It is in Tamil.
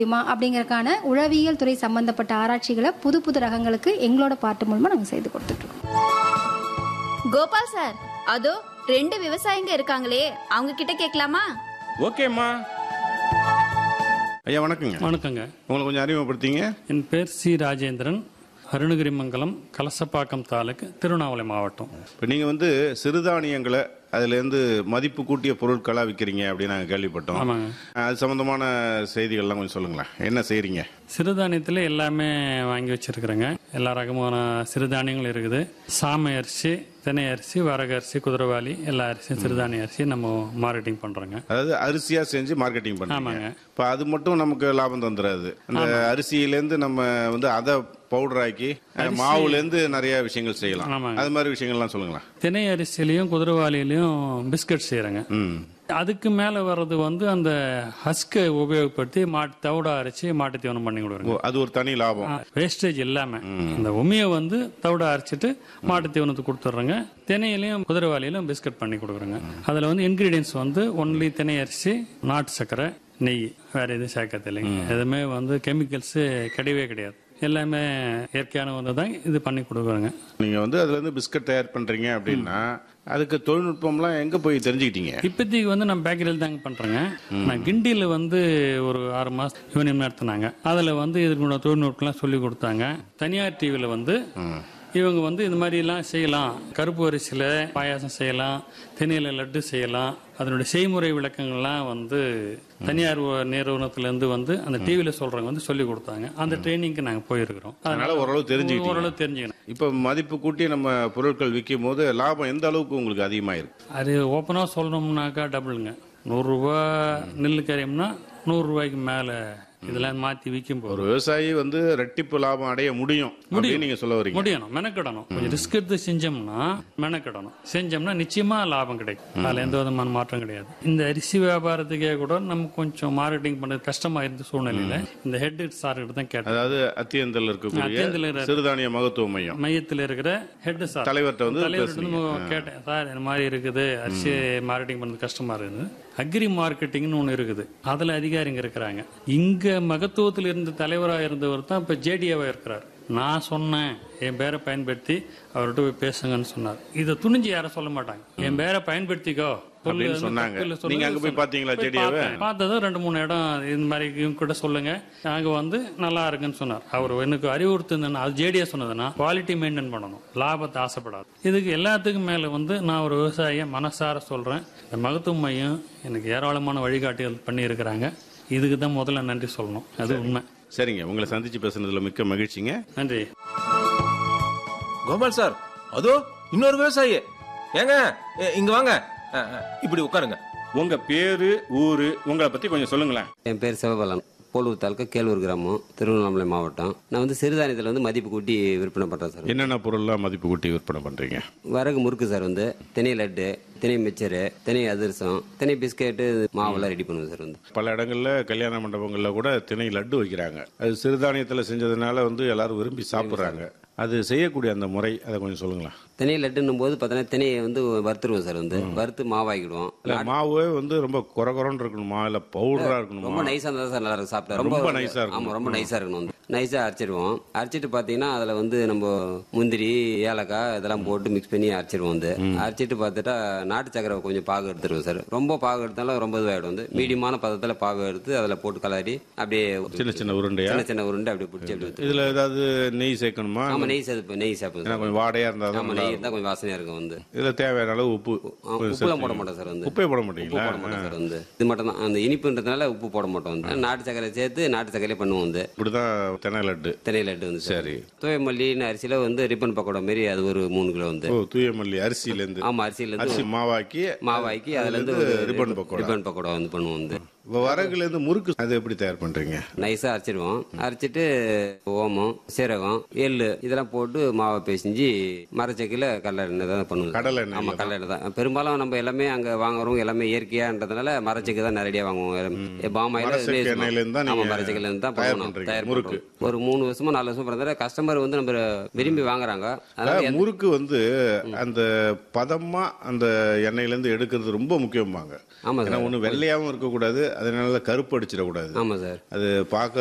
முடியுமா அப்படிங்கறதுக்கான உழவியல் துறை சம்பந்தப்பட்ட ஆராய்ச்சிகளை புது புது ரகங்களுக்கு எங்களோட பாட்டு மூலமா நாங்க செய்து கொடுத்துட்டு இருக்கோம் கோபால் சார் அதோ ரெண்டு விவசாயிங்க இருக்காங்களே அவங்க கிட்ட கேட்கலாமா ஓகேம்மா ஐயா வணக்கங்க வணக்கங்க உங்களை கொஞ்சம் அறிமுகப்படுத்திங்க என் பேர் சி ராஜேந்திரன் அருணகிரிமங்கலம் கலசப்பாக்கம் தாலுக்கு திருவண்ணாமலை மாவட்டம் இப்போ நீங்கள் வந்து சிறுதானியங்களை அதுலேருந்து மதிப்பு கூட்டிய பொருட்களாக விற்கிறீங்க அப்படின்னு நாங்கள் கேள்விப்பட்டோம் ஆமாங்க அது சம்மந்தமான செய்திகள்லாம் கொஞ்சம் சொல்லுங்களேன் என்ன செய்கிறீங்க சிறுதானியத்தில் எல்லாமே வாங்கி வச்சிருக்கிறேங்க எல்லா ரகமான சிறுதானியங்களும் இருக்குது சாமை அரிசி தினை அரிசி வரகு அரிசி குதிரைவாளி எல்லா அரிசியும் சிறுதானிய அரிசி நம்ம மார்க்கெட்டிங் பண்ணுறோங்க அதாவது அரிசியாக செஞ்சு மார்க்கெட்டிங் பண்ணுறீங்க ஆமாங்க. இப்போ அது மட்டும் நமக்கு லாபம் தந்துடாது அந்த அரிசியிலேருந்து நம்ம வந்து அதை பவுடர் ஆக்கி மாவுலேருந்து நிறைய விஷயங்கள் செய்யலாம் ஆமாங்க. அது மாதிரி விஷயங்கள்லாம் சொல்லுங்களேன் தினை அரிசிலையும் குதிரைவாளிலையும் பிஸ்கட் செய்கிறேங்க ம் அதுக்கு மேலே வர்றது வந்து அந்த ஹஸ்கை உபயோகப்படுத்தி மாட்டு தவிடா அரைச்சி மாட்டு தீவனம் பண்ணி கொடுக்குறேங்க ஓ, அது ஒரு தனி லாபம் வேஸ்டேஜ் இல்லாம அந்த உமியை வந்து தவிட அரைச்சிட்டு மாட்டு தீவனத்துக்கு கொடுத்துட்றேங்க தினையிலையும் குதிரைவாளியிலும் பிஸ்கட் பண்ணி கொடுக்குறேங்க அதில் வந்து இன்கிரீடியன்ஸ் வந்து ஒன்லி தினை அரிசி நாட்டு சர்க்கரை நெய் வேற எதுவும் சேர்க்கறது இல்லைங்க எதுவுமே வந்து கெமிக்கல்ஸ் கிடையவே கிடையாது எல்லாமே இயற்கையான வந்து தான் இது பண்ணி கொடுக்குறோங்க நீங்க வந்து அதுல இருந்து பிஸ்கட் தயார் பண்றீங்க அப்படின்னா அதுக்கு தொழில்நுட்பம்லாம் எங்க போய் தெரிஞ்சுக்கிட்டீங்க இப்போதைக்கு வந்து நம்ம பேக்கரியில் தாங்க பண்ணுறேங்க நான் கிண்டியில் வந்து ஒரு ஆறு மாதம் யூனியன் நடத்தினாங்க அதில் வந்து இதுக்குள்ள தொழில்நுட்பம்லாம் சொல்லி கொடுத்தாங்க தனியார் டிவியில் வந்து இவங்க வந்து இந்த மாதிரிலாம் செய்யலாம் கருப்பு அரிசியில் பாயாசம் செய்யலாம் திணையில லட்டு செய்யலாம் அதனுடைய செய்முறை விளக்கங்கள்லாம் வந்து தனியார் ஒ- நிறுவனத்திலேருந்து வந்து அந்த டிவியில் சொல்கிறவங்க வந்து சொல்லி கொடுத்தாங்க அந்த ட்ரைனிங்க்கு நாங்கள் போயிருக்கிறோம் அதனால ஓரளவு தெரிஞ்சுக்கிட்டீங்க ஓரளவு தெரிஞ்சுக்கணும் இப்ப மதிப்பு கூட்டி நம்ம பொருட்கள் விற்கும் போது லாபம் எந்த அளவுக்கு உங்களுக்கு அதிகமாயிருக்கு அது ஓப்பனாக சொல்லணும்னாக்கா டபுளுங்க நூறுரூவா நெல் கரையம்னா நூறுரூவாய்க்கு மேலே இதெல்லாம் மாற்றி விற்கும் போது ஒரு விவசாயி வந்து ரெட்டிப்பு லாபம் அடைய முடியும் அப்படின்னு நீங்க சொல்ல வரீங்க முடியணும் மெனக்கிடணும் கொஞ்சம் ரிஸ்க் எடுத்து செஞ்சோம்னா மெனக்கிடணும் செஞ்சோம்னா நிச்சயமா லாபம் கிடைக்கும் அதுல எந்த விதமான மாற்றம் கிடையாது இந்த அரிசி வியாபாரத்துக்கே கூட நம்ம கொஞ்சம் மார்க்கெட்டிங் பண்றது கஷ்டமா இருந்த சூழ்நிலையில இந்த ஹெட் சார் கிட்ட தான் கேட்டேன் அதாவது அத்தியந்தல் இருக்கக்கூடிய அத்தியந்தல் இருக்கிற- சிறுதானிய மகத்துவ மையம் மையத்தில் இருக்கிற ஹெட் சார் தலைவர்கிட்ட வந்து தலைவர்கிட்ட பேசுனீங்க. வந்து கேட்டேன் சார் இந்த மாதிரி இருக்குது அரிசி மார்க்கெட்டிங் பண்ணுறது கஷ்டமா இருக்குது அக்ரி மார்க்கெட்டிங்னு ஒன்று இருக்குது அதில் அதிகாரிங்க இருக்கிறாங்க இங்க மகத்துவத்தில் இருந்த தலைவராக இருந்தவர் தான் இப்போ ஜேடிஏவா இருக்கிறார் நான் சொன்னேன் என் பேரை பயன்படுத்தி அவர்கிட்ட போய் பேசுங்கன்னு சொன்னார் இதை துணிஞ்சு யாரும் சொல்ல மாட்டாங்க என் பேரை பயன்படுத்திக்கோ சொல்லு, அப்படின்னு அது சொன்னாங்க. தப்பு இல்ல, சொல்லு, நீங்க அங்க போய் சொல்லு. பாத்தீங்களா போய் JDA வை? பார்த்தேன். பார்த்ததும் ரெண்டு மூணு இடம் இந்த மாதிரி இவங்க கூட சொல்லுங்க நாங்க வந்து நல்லா இருக்குன்னு சொன்னார் அவர் எனக்கு அறிவுறுத்துனா அது ஜேடியா சொன்னதுன்னா குவாலிட்டி மெயின்டைன் பண்ணணும் லாபத்தை ஆசைப்படாது இதுக்கு எல்லாத்துக்கும் மேல வந்து நான் ஒரு விவசாயிய மனசார சொல்றேன் இந்த மகத்துவ மையம் எனக்கு ஏராளமான வழிகாட்டிகள் பண்ணி இருக்கிறாங்க இதுக்கு தான் முதல்ல நன்றி சொல்லணும் அது உண்மை சரிங்க உங்களை சந்திச்சு பேசுனதுல மிக்க மகிழ்ச்சிங்க நன்றி கோபால் சார் அதோ இன்னொரு விவசாயி ஏங்க எ- இங்க வாங்க அ, அ, இப்படி உட்காருங்க உங்க பேரு ஊரு உங்களை பத்தி கொஞ்சம் சொல்லுங்களேன் என் பேர் சிவபாலன் போலூர் தாலுக்கா கேளூர் கிராமம் திருவண்ணாமலை மாவட்டம் நான் வந்து சிறுதானியத்தில் வந்து மதிப்பு கூட்டி விற்பனை பண்ணுறேன் சார் என்னென்ன பொருள்லாம் மதிப்பு கூட்டி விற்பனை பண்றீங்க வரகு முறுக்கு சார் வந்து தினை லட்டு தினை மிச்சரு தினை அதிரசம் தினை பிஸ்கெட்டு மாவெல்லாம் ரெடி பண்ணுவேன் சார் வந்து பல இடங்கள்ல கல்யாண மண்டபங்கள்ல கூட திணை லட்டு வைக்கிறாங்க அது சிறுதானியத்துல செஞ்சதுனால வந்து எல்லாரும் விரும்பி சாப்பிடுறாங்க அது செய்யக்கூடிய அந்த முறை அதை கொஞ்சம் சொல்லுங்களேன் தினை லட்டுன்னும் போது பார்த்தீங்கன்னா தினையை வந்து வறுத்துருவோம் சார் வந்து வறுத்து மாவாக்கிடுவோம் இல்ல மாவு வந்து ரொம்ப குறை குறைன்னு இருக்கணுமா இல்ல பவுடரா இருக்கணுமா ரொம்ப நைஸாக இருந்தால் சார் நல்லா இருக்கும் சாப்பிட்டா ரொம்ப ரொம்ப nice ஆ இருக்கணும். ஆமாம் ரொம்ப நைஸாக இருக்கணும் வந்து நைஸாக அரைச்சிடுவோம் அரைச்சிட்டு பார்த்தீங்கன்னா அதில் வந்து நம்ம முந்திரி ஏலக்காய் இதெல்லாம் போட்டு மிக்ஸ் பண்ணி அரைச்சிடுவோம் வந்து அரைச்சிட்டு பார்த்துட்டா நாட்டு சக்கரை கொஞ்சம் பாகு எடுத்துருவோம் சார் ரொம்ப பாகு எடுத்தாலும் ரொம்ப இதுவாகிடும் வந்து மீடியமான பதத்தில் பாகு எடுத்து அதில் போட்டு கலரி அப்படியே சின்ன சின்ன உருண்டையா சின்ன சின்ன உருண்டை அப்படியே பிடிச்சி அப்படி ஊத்து. இதுல ஏதாவது நெய் சேர்க்கணுமா ஆமா நெய் சேர்த்து நெய் சேர்ப்போம் ஏன்னா சார் கொஞ்சம் வாடையா இருந்தா தான் ஆமா நல்லா நெய் இருக்கும். இருந்தால் கொஞ்சம் வாசனையாக இருக்கும் வந்து இதுல தேவையான அளவு உப்பு ஆ, கொஞ்சம் உப்புலாம் போட சேர்த்துக்கணும். மாட்டோம் சார் வந்து உப்பே போட உப்பு மாட்டீங்களா போட மாட்டோம் சார் வந்து இது மட்டும் தான் அந்த இனிப்புன்றதுனால உப்பு போட மாட்டோம் வந்து நாட்டு சக்கரை சேர்த்து நாட்டு சக்கரையே பண்ணுவோம் வந்து இப்படிதான் தென்னை லட்டு தினை லட்டு வந்து சார் சரி தூயமல்லின்னு அரிசியில வந்து ரிப்பன் பக்கோடா மாரி அது ஒரு மூணு கிலோ வந்து ஓ தூயமல்லி அரிசியில இருந்து ஆமா அரிசியில அரிசி இருந்து மாவாக்கி மாவாக்கி அதுல இருந்து அதுல ஒரு ரிப்பன் பக்கோடா ரிப்பன் பக்கோடா வந்து பண்ணுவோம் வந்து இப்போ வரகுல இருந்து முறுக்கு அது எப்படி தயார் பண்றீங்க நைஸா அரைச்சிடுவோம் அரைச்சிட்டு ஓமம் சீரகம் எள்ளு இதெல்லாம் போட்டு மாவை பேசிஞ்சு மரச்சக்கில கடலை எண்ணெய் தான் பண்ணுவோம் கடலை எண்ணெய் ஆமா கடலை எண்ணெய் தான் பெரும்பாலும் நம்ம எல்லாமே அங்க வாங்குறோம் எல்லாமே இயற்கையான்றதுனால மரச்சக்கு தான் நேரடியா வாங்குவோம் பாமாயில மரச்செக்கு எண்ணெயில இருந்து தான் ஆமா நீங்க மரச்சக்கில இருந்து தான் தயார் பண்ணுவோம் பண்றீங்க, தயார் முறுக்கு. முறுக்கு ஒரு மூணு வருஷமா நாலு வருஷம் பிறந்தால கஸ்டமர் வந்து நம்ம விரும்பி வாங்குறாங்க அதனால அதாவது எந்த- முறுக்கு வந்து அந்த பதமா அந்த எண்ணெயில இருந்து எடுக்கிறது ரொம்ப முக்கியம்பாங்க ஆமா ஏன்னா சார் ஒண்ணு வெள்ளையாவும் இருக்கக்கூடாது அதனால கருப்பு அடிச்சிடக்கூடாது ஆமாம் சார் அது பார்க்க